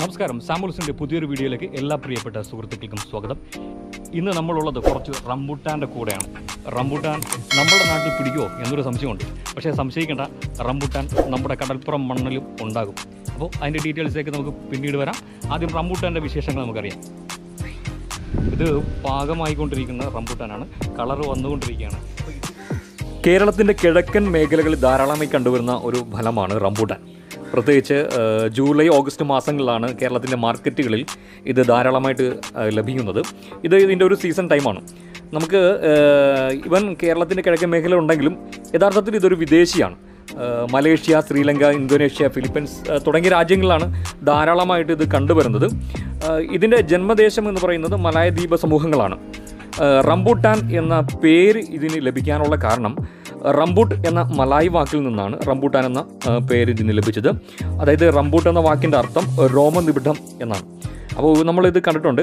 നമസ്കാരം സാമ്പിൾസിൻ്റെ പുതിയൊരു വീഡിയോയിലേക്ക് എല്ലാ പ്രിയപ്പെട്ട സുഹൃത്തുക്കൾക്കും സ്വാഗതം ഇന്ന് നമ്മളുള്ളത് കുറച്ച് റംബുട്ടാൻ്റെ കൂടെയാണ് റംബുട്ടാൻ നമ്മുടെ നാട്ടിൽ പിടിക്കുമോ എന്നൊരു സംശയമുണ്ട് പക്ഷേ സംശയിക്കേണ്ട റംബുട്ടാൻ നമ്മുടെ കടൽപ്പുറം മണ്ണിലും ഉണ്ടാകും അപ്പോൾ അതിൻ്റെ ഡീറ്റെയിൽസിലേക്ക് നമുക്ക് പിന്നീട് വരാം ആദ്യം റംബുട്ടാൻ്റെ വിശേഷങ്ങൾ നമുക്കറിയാം ഇത് പാകമായിക്കൊണ്ടിരിക്കുന്ന റംബുട്ടാനാണ് കളർ വന്നുകൊണ്ടിരിക്കുകയാണ് കേരളത്തിൻ്റെ കിഴക്കൻ മേഖലകളിൽ ധാരാളമായി കണ്ടുവരുന്ന ഒരു ഫലമാണ് റംബൂട്ടാൻ പ്രത്യേകിച്ച് ഏഹ്, ജൂലൈ ഓഗസ്റ്റ് മാസങ്ങളിലാണ് കേരളത്തിൻ്റെ മാർക്കറ്റുകളിൽ ഇത് ധാരാളമായിട്ട് ഏഹ്, ലഭിക്കുന്നത് ഇത് ഇതിൻ്റെ ഒരു സീസൺ ടൈമാണ് നമുക്ക് ഏഹ്, ഇവൻ കേരളത്തിൻ്റെ കിഴക്കൻ മേഖല ഉണ്ടെങ്കിലും യഥാർത്ഥത്തിൽ ഇതൊരു വിദേശിയാണ് ഏഹ്, മലേഷ്യ ശ്രീലങ്ക ഇന്തോനേഷ്യ ഫിലിപ്പീൻസ് ഏഹ്, തുടങ്ങിയ രാജ്യങ്ങളിലാണ് ധാരാളമായിട്ട് ഇത് കണ്ടുവരുന്നത് ഏഹ്, ഇതിൻ്റെ ജന്മദേശം എന്ന് പറയുന്നത് മലായദ്വീപ സമൂഹങ്ങളാണ് ഏഹ് റംബൂട്ടാൻ എന്ന പേര് ഇതിന് ലഭിക്കാനുള്ള കാരണം റംബൂട്ട് എന്ന മലായി വാക്കിൽ നിന്നാണ് റംബൂട്ടാൻ എന്ന ഏഹ് പേര് ഇതിന് ലഭിച്ചത് അതായത് റംബൂട്ട് എന്ന വാക്കിൻ്റെ അർത്ഥം രോമനിബിഡം എന്നാണ് അപ്പോൾ നമ്മളിത് കണ്ടിട്ടുണ്ട്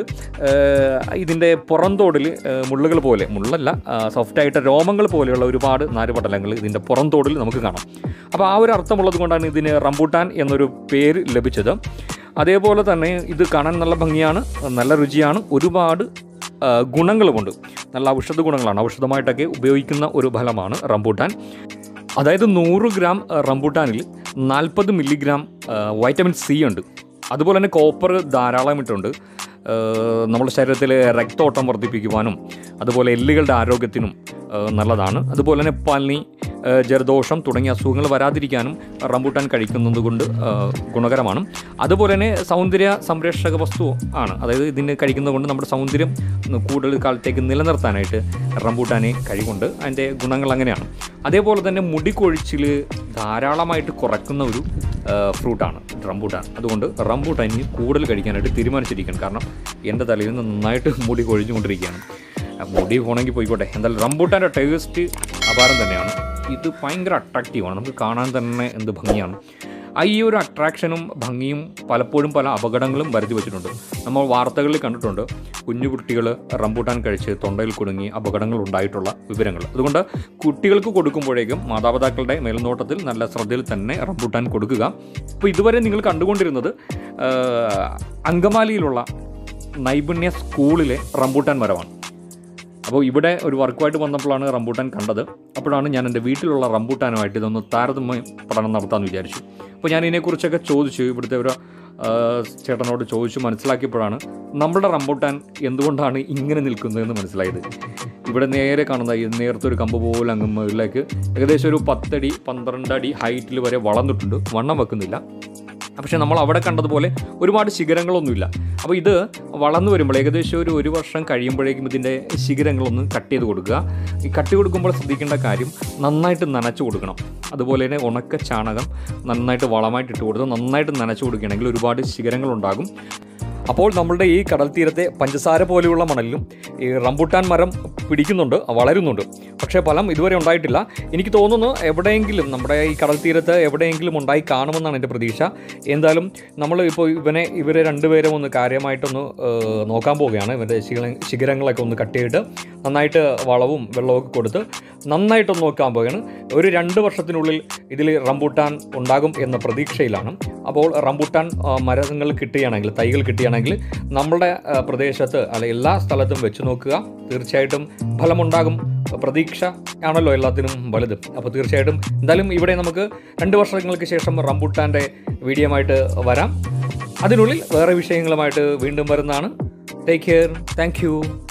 ഏഹ് ഇതിൻ്റെ പുറംതോടിൽ ഏഹ് മുള്ളുകൾ പോലെ മുള്ളല്ല സോഫ്റ്റായിട്ട് രോമങ്ങൾ പോലെയുള്ള ഒരുപാട് നാരുപടലങ്ങൾ ഇതിൻ്റെ പുറംതോടിൽ നമുക്ക് കാണാം അപ്പോൾ ആ ഒരു അർത്ഥമുള്ളത് കൊണ്ടാണ് ഇതിന് റംബൂട്ടാൻ എന്നൊരു പേര് ലഭിച്ചത് അതേപോലെ തന്നെ ഇത് കാണാൻ നല്ല ഭംഗിയാണ് നല്ല രുചിയാണ് ഒരുപാട് ആ, ഗുണങ്ങളുമുണ്ട് നല്ല ഔഷധ ഗുണങ്ങളാണ് ഔഷധമായിട്ടൊക്കെ ഉപയോഗിക്കുന്ന ഒരു ഫലമാണ് റംബൂട്ടാൻ അതായത് നൂറ് ഗ്രാം ആ, റംബൂട്ടാനിൽ നാൽപ്പത് മില്ലിഗ്രാം ആ, വൈറ്റമിൻ സി ഉണ്ട് അതുപോലെ തന്നെ കോപ്പർ ധാരാളമായിട്ടുണ്ട് ആ, നമ്മുടെ ശരീരത്തിലെ രക്തോട്ടം വർദ്ധിപ്പിക്കുവാനും അതുപോലെ എല്ലുകളുടെ ആരോഗ്യത്തിനും ആ, നല്ലതാണ് അതുപോലെ തന്നെ പനി ആ, ജലദോഷം തുടങ്ങിയ അസുഖങ്ങൾ വരാതിരിക്കാനും റംബൂട്ടാൻ കഴിക്കുന്നത് കൊണ്ട് ആ, ഗുണകരമാണ് അതുപോലെ തന്നെ സൗന്ദര്യ സംരക്ഷക വസ്തു ആണ് അതായത് ഇതിന് കഴിക്കുന്നത് കൊണ്ട് നമ്മുടെ സൗന്ദര്യം കൂടുതൽ കാലത്തേക്ക് നിലനിർത്താനായിട്ട് റംബൂട്ടാനെ കഴിവുണ്ട് അതിൻ്റെ ഗുണങ്ങൾ അങ്ങനെയാണ് അതേപോലെ തന്നെ മുടി കൊഴിച്ചിൽ ധാരാളമായിട്ട് കുറയ്ക്കുന്ന ഒരു ആ, ഫ്രൂട്ടാണ് റംബൂട്ടാൻ അതുകൊണ്ട് റംബൂട്ടാൻ ഇനി കൂടുതൽ കഴിക്കാനായിട്ട് തീരുമാനിച്ചിരിക്കണം കാരണം എൻ്റെ തലയിൽ നിന്ന് നന്നായിട്ട് മുടി കൊഴിഞ്ഞുകൊണ്ടിരിക്കുകയാണ് ആ, മുടി പോകണമെങ്കിൽ പോയിക്കോട്ടെ എന്തായാലും റംബൂട്ടാൻ്റെ ടേസ്റ്റ് അപാരം തന്നെയാണ് ഇത് ഭയങ്കര അട്രാക്റ്റീവാണ് നമുക്ക് കാണാൻ തന്നെ എന്ത് ഭംഗിയാണ് ആ ഈ ഒരു അട്രാക്ഷനും ഭംഗിയും പലപ്പോഴും പല അപകടങ്ങളും വരുത്തി വെച്ചിട്ടുണ്ട് നമ്മൾ വാർത്തകളിൽ കണ്ടിട്ടുണ്ട് കുഞ്ഞു കുട്ടികൾ റംബൂട്ടാൻ കഴിച്ച് തൊണ്ടയിൽ കുടുങ്ങി അപകടങ്ങൾ ഉണ്ടായിട്ടുള്ള വിവരങ്ങൾ അതുകൊണ്ട് കുട്ടികൾക്ക് കൊടുക്കുമ്പോഴേക്കും മാതാപിതാക്കളുടെ മേൽനോട്ടത്തിൽ നല്ല ശ്രദ്ധയിൽ തന്നെ റംബൂട്ടാൻ കൊടുക്കുക അപ്പോൾ ഇതുവരെ നിങ്ങൾ കണ്ടുകൊണ്ടിരുന്നത് ആ, അങ്കമാലിയിലുള്ള നൈപുണ്യ സ്കൂളിലെ റംബൂട്ടാൻ മരമാണ് അപ്പോൾ ഇവിടെ ഒരു വർക്കുമായിട്ട് വന്നപ്പോഴാണ് റംബൂട്ടാൻ കണ്ടത് അപ്പോഴാണ് ഞാൻ എൻ്റെ വീട്ടിലുള്ള റംബൂട്ടാനുമായിട്ട് ഇതൊന്ന് താരതമ്യം പഠനം നടത്താമെന്ന് വിചാരിച്ചു അപ്പോൾ ഞാൻ ഇതിനെക്കുറിച്ചൊക്കെ ചോദിച്ചു ഇവിടുത്തെ ഒരു ആ, ചേട്ടനോട് ചോദിച്ചു മനസ്സിലാക്കിയപ്പോഴാണ് നമ്മുടെ റംബൂട്ടാൻ എന്തുകൊണ്ടാണ് ഇങ്ങനെ നിൽക്കുന്നതെന്ന് മനസ്സിലായത് ഇവിടെ നേരെ കാണുന്ന ഈ നേരത്തെ ഒരു കമ്പ് പോലെ അങ്ങ് മുകളിലേക്ക് ഏകദേശം ഒരു പത്തടി പന്ത്രണ്ട് അടി ഹൈറ്റിൽ വരെ വളർന്നിട്ടുണ്ട് വണ്ണം വെക്കുന്നില്ല പക്ഷേ നമ്മൾ അവിടെ കണ്ടതുപോലെ ഒരുപാട് ശിഖരങ്ങളൊന്നുമില്ല അപ്പോൾ ഇത് വളർന്നു വരുമ്പോൾ ഏകദേശം ഒരു ഒരു വർഷം കഴിയുമ്പോഴേക്കും ഇതിൻ്റെ ശിഖരങ്ങളൊന്ന് കട്ട് ചെയ്ത് കൊടുക്കുക ഈ കട്ട് കൊടുക്കുമ്പോൾ ശ്രദ്ധിക്കേണ്ട കാര്യം നന്നായിട്ട് നനച്ചു കൊടുക്കണം അതുപോലെ തന്നെ ഉണക്ക ചാണകം നന്നായിട്ട് വളമായിട്ട് ഇട്ട് കൊടുത്ത് നന്നായിട്ട് നനച്ചു കൊടുക്കുകയാണെങ്കിൽ ഒരുപാട് ശിഖരങ്ങളുണ്ടാകും അപ്പോൾ നമ്മളുടെ ഈ കടൽ തീരത്തെ പഞ്ചസാര പോലെയുള്ള മണലിലും ഈ റംബുട്ടാൻ മരം പിടിക്കുന്നുണ്ട് വളരുന്നുണ്ട് പക്ഷേ ഫലം ഇതുവരെ ഉണ്ടായിട്ടില്ല എനിക്ക് തോന്നുന്നു എവിടെയെങ്കിലും നമ്മുടെ ഈ കടൽ തീരത്ത് എവിടെയെങ്കിലും ഉണ്ടായി കാണുമെന്നാണ് എൻ്റെ പ്രതീക്ഷ എന്തായാലും നമ്മൾ ഇപ്പോൾ ഇവനെ ഇവരെ രണ്ടുപേരും ഒന്ന് കാര്യമായിട്ടൊന്ന് ഏഹ്, നോക്കാൻ പോവുകയാണ് ഇവൻ്റെ ശിഖര ശിഖരങ്ങളൊക്കെ ഒന്ന് കട്ട് ചെയ്തിട്ട് നന്നായിട്ട് വളവും വെള്ളമൊക്കെ കൊടുത്ത് നന്നായിട്ടൊന്ന് നോക്കാൻ പോവുകയാണ് ഒരു രണ്ട് വർഷത്തിനുള്ളിൽ ഇതിൽ റംബൂട്ടാൻ ഉണ്ടാകും എന്ന പ്രതീക്ഷയിലാണ് അപ്പോൾ റംബൂട്ടാൻ ആ, മരങ്ങൾ കിട്ടുകയാണെങ്കിൽ തൈകൾ കിട്ടുകയാണെങ്കിൽ നമ്മളുടെ ആ, പ്രദേശത്ത് അല്ലെ എല്ലാ സ്ഥലത്തും വെച്ച് നോക്കുക തീർച്ചയായിട്ടും ഫലമുണ്ടാകും പ്രതീക്ഷ ആണല്ലോ എല്ലാത്തിനും വലുത് അപ്പോൾ തീർച്ചയായിട്ടും എന്തായാലും ഇവിടെ നമുക്ക് രണ്ട് വർഷങ്ങൾക്ക് ശേഷം റംബൂട്ടാൻ്റെ വീഡിയോ ആയിട്ട് വരാം അതിനുള്ളിൽ വേറെ വിഷയങ്ങളുമായിട്ട് വീണ്ടും വരുന്നതാണ് ടേക്ക് കെയർ താങ്ക്